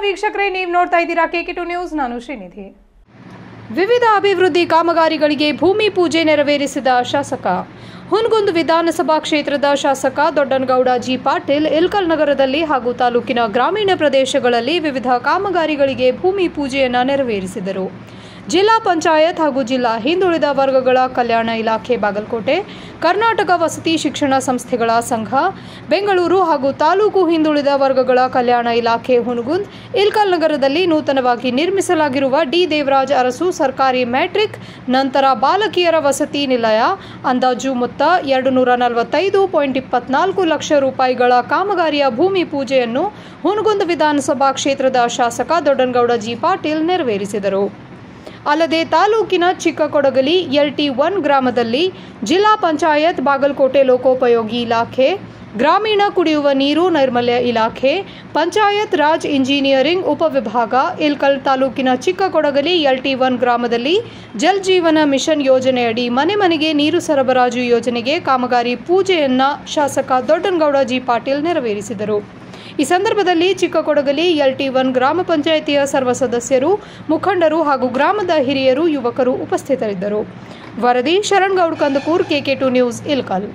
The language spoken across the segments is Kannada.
ವೀಕ್ಷಕರೇ ನೀವು ನೋಡ್ತಾ ಇದ್ದೀರಾ ಕೆ ಟು ನ್ಯೂಸ್ ನಾನು ಶ್ರೀನಿಧಿ ವಿವಿಧ ಅಭಿವೃದ್ಧಿ ಕಾಮಗಾರಿಗಳಿಗೆ ಭೂಮಿ ಪೂಜೆ ನೆರವೇರಿಸಿದ ಶಾಸಕ ಹುನಗುಂದ್ ವಿಧಾನಸಭಾ ಕ್ಷೇತ್ರದ ಶಾಸಕ ದೊಡ್ಡನಗೌಡ ಜಿ ಪಾಟೀಲ್ ಇಲ್ಕಲ್ ನಗರದಲ್ಲಿ ಹಾಗೂ ತಾಲೂಕಿನ ಗ್ರಾಮೀಣ ಪ್ರದೇಶಗಳಲ್ಲಿ ವಿವಿಧ ಕಾಮಗಾರಿಗಳಿಗೆ ಭೂಮಿ ಪೂಜೆಯನ್ನು ನೆರವೇರಿಸಿದರು ಜಿಲ್ಲಾ ಪಂಚಾಯತ್ ಹಾಗೂ ಜಿಲ್ಲಾ ಹಿಂದುಳಿದ ವರ್ಗಗಳ ಕಲ್ಯಾಣ ಇಲಾಖೆ ಬಾಗಲಕೋಟೆ ಕರ್ನಾಟಕ ವಸತಿ ಶಿಕ್ಷಣ ಸಂಸ್ಥೆಗಳ ಸಂಘ ಬೆಂಗಳೂರು ಹಾಗೂ ತಾಲೂಕು ಹಿಂದುಳಿದ ವರ್ಗಗಳ ಕಲ್ಯಾಣ ಇಲಾಖೆ ಹುನಗುಂದ್ ಇಲ್ಕಲ್ ನಗರದಲ್ಲಿ ನೂತನವಾಗಿ ನಿರ್ಮಿಸಲಾಗಿರುವ ಡಿ ದೇವರಾಜ್ ಅರಸು ಸರ್ಕಾರಿ ಮ್ಯಾಟ್ರಿಕ್ ನಂತರ ಬಾಲಕಿಯರ ವಸತಿ ನಿಲಯ ಅಂದಾಜು ಮೊತ್ತ ಎರಡು ನೂರ ನಲವತ್ತೈದು ಪಾಯಿಂಟ್ ಇಪ್ಪತ್ನಾಲ್ಕು ಲಕ್ಷ ರೂಪಾಯಿಗಳ ಕಾಮಗಾರಿಯ ಭೂಮಿ ಪೂಜೆಯನ್ನು ಹುನಗುಂದ್ ವಿಧಾನಸಭಾ ಕ್ಷೇತ್ರದ ಶಾಸಕ ದೊಡ್ಡನಗೌಡ ಜಿ ಪಾಟೀಲ್ ನೆರವೇರಿಸಿದರು ಅಲ್ಲದೆ ತಾಲೂಕಿನ ಚಿಕ್ಕಕೊಡಗಲಿ ಎಲ್ಟಿ ಒನ್ ಗ್ರಾಮದಲ್ಲಿ ಜಿಲ್ಲಾ ಪಂಚಾಯತ್ ಬಾಗಲಕೋಟೆ ಲೋಕೋಪಯೋಗಿ ಇಲಾಖೆ ಗ್ರಾಮೀಣ ಕುಡಿಯುವ ನೀರು ನೈರ್ಮಲ್ಯ ಇಲಾಖೆ ಪಂಚಾಯತ್ ರಾಜ್ ಇಂಜಿನಿಯರಿಂಗ್ ಉಪವಿಭಾಗ ಇಲ್ಕಲ್ ತಾಲೂಕಿನ ಚಿಕ್ಕಕೊಡಗಲಿ ಎಲ್ಟಿ ಒನ್ ಗ್ರಾಮದಲ್ಲಿ ಜಲ್ ಜೀವನ ಮಿಷನ್ ಯೋಜನೆಯಡಿ ಮನೆ ಮನೆಗೆ ನೀರು ಸರಬರಾಜು ಯೋಜನೆಗೆ ಕಾಮಗಾರಿ ಪೂಜೆಯನ್ನ ಶಾಸಕ ದೊಡ್ಡನಗೌಡ ಜಿ ಪಾಟೀಲ್ ನೆರವೇರಿಸಿದರು ಈ ಸಂದರ್ಭದಲ್ಲಿ ಚಿಕ್ಕಕೊಡಗಲಿ ಎಲ್ಟಿ ಒನ್ ಗ್ರಾಮ ಪಂಚಾಯಿತಿಯ ಸರ್ವ ಸದಸ್ಯರು ಮುಖಂಡರು ಹಾಗೂ ಗ್ರಾಮದ ಹಿರಿಯರು ಯುವಕರು ಉಪಸ್ಥಿತರಿದ್ದರು ವರದಿ Sharan Goud Kandakur KK two news Ilkal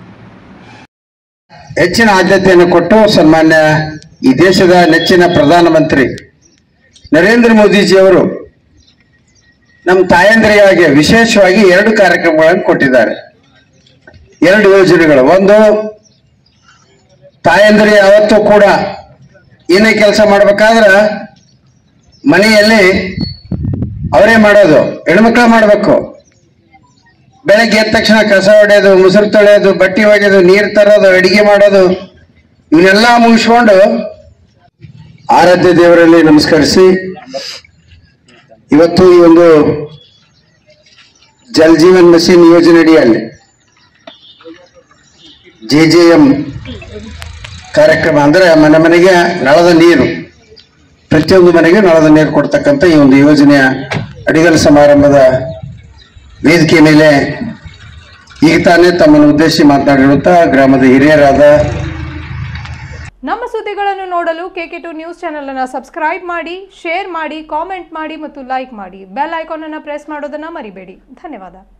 ಹೆಚ್ಚಿನ ಆದ್ಯತೆಯನ್ನು ಕೊಟ್ಟು ಸನ್ಮಾನ್ಯ ಈ ದೇಶದ ನೆಚ್ಚಿನ ಪ್ರಧಾನಮಂತ್ರಿ ನರೇಂದ್ರ ಮೋದಿಜಿಯವರು ನಮ್ಮ ತಾಯಂದಿರಿಗಾಗಿ ವಿಶೇಷವಾಗಿ ಎರಡು ಕಾರ್ಯಕ್ರಮಗಳನ್ನು ಕೊಟ್ಟಿದ್ದಾರೆ ಎರಡು ಯೋಜನೆಗಳು ಒಂದು ತಾಯಂದಿರು ಯಾವತ್ತೂ ಕೂಡ ಏನೇ ಕೆಲಸ ಮಾಡ್ಬೇಕಾದ್ರೆ ಮನೆಯಲ್ಲಿ ಅವರೇ ಮಾಡೋದು ಹೆಣ್ಮಕ್ಳ ಮಾಡಬೇಕು ಬೆಳಗ್ಗೆ ಎದ್ದ ತಕ್ಷಣ ಕಸ ಹೊಡೆಯೋದು ಮುಸುರು ತೊಳೆಯೋದು ಬಟ್ಟೆ ಒಗೆಯೋದು ನೀರು ತರೋದು ಅಡಿಗೆ ಮಾಡೋದು ಇವನ್ನೆಲ್ಲ ಮುಗಿಸ್ಕೊಂಡು ಆರಾಧ್ಯ ದೇವರಲ್ಲಿ ನಮಸ್ಕರಿಸಿ ಇವತ್ತು ಈ ಒಂದು ಜಲ್ ಜೀವನ್ ಮಿಷನ್ ಯೋಜನೆ ಅಡಿಯಲ್ಲಿ ಜೆ ಜೆ ಎಂ ಕಾರ್ಯಕ್ರಮ ಅಂದ್ರೆ ಮನೆ ಮನೆಗೆ ನಳದ ನೀರು ಪ್ರತಿಯೊಂದು ಮನೆಗೆ ನಳದ ನೀರು ಕೊಡ್ತಕ್ಕಂಥ ಈ ಒಂದು ಯೋಜನೆಯ ಅಡಿಗಲ್ ಸಮಾರಂಭದ ವೇದಿಕೆ ಮೇಲೆ ಈಗ ತಾನೇ ತಮ್ಮನ್ನು ಉದ್ದೇಶಿಸಿ ಮಾತನಾಡಿರುವಂತಹ ಗ್ರಾಮದ ಹಿರಿಯರಾದ ನಮ್ಮ ಸುದ್ದಿಗಳನ್ನು ನೋಡಲು ಕೆಕೆ ಟು ನ್ಯೂಸ್ ಚಾನೆಲ್ ಅನ್ನು ಸಬ್ಸ್ಕ್ರೈಬ್ ಮಾಡಿ ಶೇರ್ ಮಾಡಿ ಕಾಮೆಂಟ್ ಮಾಡಿ ಮತ್ತು ಲೈಕ್ ಮಾಡಿ ಬೆಲ್ ಐಕಾನ್ ಅನ್ನು ಪ್ರೆಸ್ ಮಾಡೋದನ್ನ ಮರಿಬೇಡಿ ಧನ್ಯವಾದ